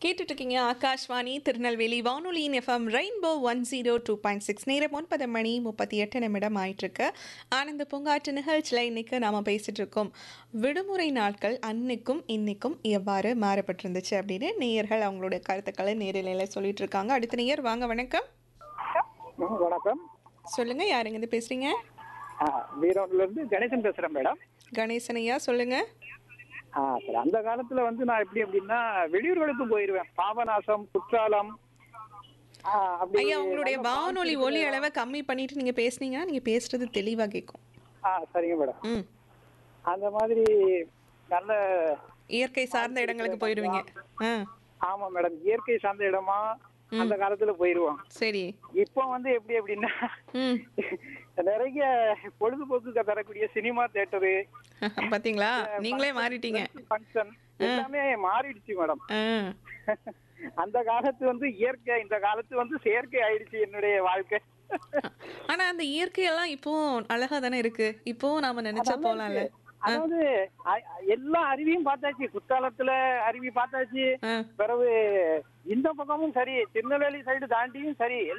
கேட்டுட்டு இருக்கீங்க ஆகாஷ்வாணி திருநெல்வேலி வானொலியின் FM rainbow one zero two point six நேரம் ஒன்பது மணி முப்பத்தி எட்டு நிமிடம் ஆயிட்டிருக்கு ஆனந்த பூங்காற்று நிகழ்ச்சியில் இன்னைக்கு நாம் பேசிட்டு இருக்கோம் விடுமுறை நாட்கள் அன்னைக்கும் இன்னைக்கும் எவ்வாறு மாறப்பட்டிருந்துச்சு அப்படின்னு நேயர்கள் அவங்களுடைய கருத்துக்களை நேரிலையில் சொல்லிட்டு இருக்காங்க அடுத்த நேயர் வாங்க வணக்கம் ம், வணக்கம் சொல்லுங்க யாருங்க இருந்து பேசுறீங்க ஆ, வீரூர்ல இருந்து கணேசன் பேசுறேன் மேடம் கணேசன் ஐயா சொல்லுங்க ஆ சரி அந்த காலத்துல வந்து நான் எப்படி அப்படின்னா வெளியூர்களுக்கு போயிருவேன் பாபநாசம் குற்றாலம் ஆ, அப்படி ஐயா உங்களுடைய நல்ல வானொலி பாட்டு ஒலி இருக்குது. அளவை கம்மி பண்ணிட்டு நீங்க பேசுனீங்கன்னா நீங்க பேசுறது தெளிவா கேட்கும் ஆ சரிங்க மேடம் ம் அந்த மாதிரி நல்ல இயற்கை சார்ந்த இடங்களுக்கு போயிடுவீங்க ஆ ஆமா மேடம் இயற்கை சார்ந்த இடமா அந்த காலத்துல போயிருவோம் சரி இப்போ வந்து எப்படி அப்படின்னா ம் நிறைய பொழுதுபோக்கு தரக்கூடிய சினிமா தியேட்டரு பாத்தீங்களா நீங்களே மாறிட்டீங்க ஃபங்க்ஷன் எல்லாமே மாறிடுச்சு மேடம் ஆ, அந்த காலத்து வந்து இயற்கை இந்த காலத்து வந்து செயற்கை ஆயிடுச்சு என்னுடைய வாழ்க்கை ஆனா அந்த இயற்கையெல்லாம் இப்போ அழகா தானே இருக்கு இப்போ நாம நினைச்சா போலாம்ல அதாவது அ- எல்லா அருவியும் பார்த்தாச்சு குத்தாலத்துல அருவி பார்த்தாச்சு ஆ பிறகு இந்த பக்கமும் சரி திருநெல்வேலி சைடு தாண்டியும் சரி